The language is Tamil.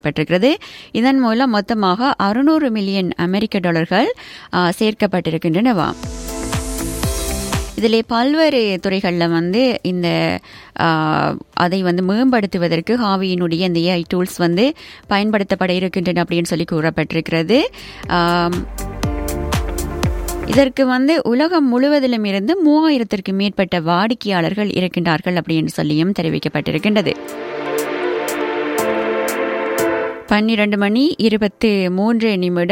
பட்டிருக்கிறது இதன் மூலம் மொத்தமாக அறுநூறு மில்லியன் அமெரிக்க டாலர்கள் ஆ, சேர்க்கப்பட்டிருக்கின்றனவாம் இதிலே பல்வேறு துறைகளில் வந்து இந்த ஆ, அதை வந்து மேம்படுத்துவதற்கு ஹாவியினுடைய இந்த ஏஐ டூல்ஸ் வந்து பயன்படுத்தப்பட இருக்கின்றன அப்படின்னு சொல்லி கூறப்பட்டிருக்கிறது ஆம், இதற்கு வந்து உலகம் முழுவதிலும் இருந்து மூவாயிரத்திற்கு மேற்பட்ட வாடிக்கையாளர்கள் இருக்கின்றார்கள் அப்படின்னு சொல்லியும் தெரிவிக்கப்பட்டிருக்கின்றது பன்னிரண்டு மணி இருபத்து மூன்று நிமிடம்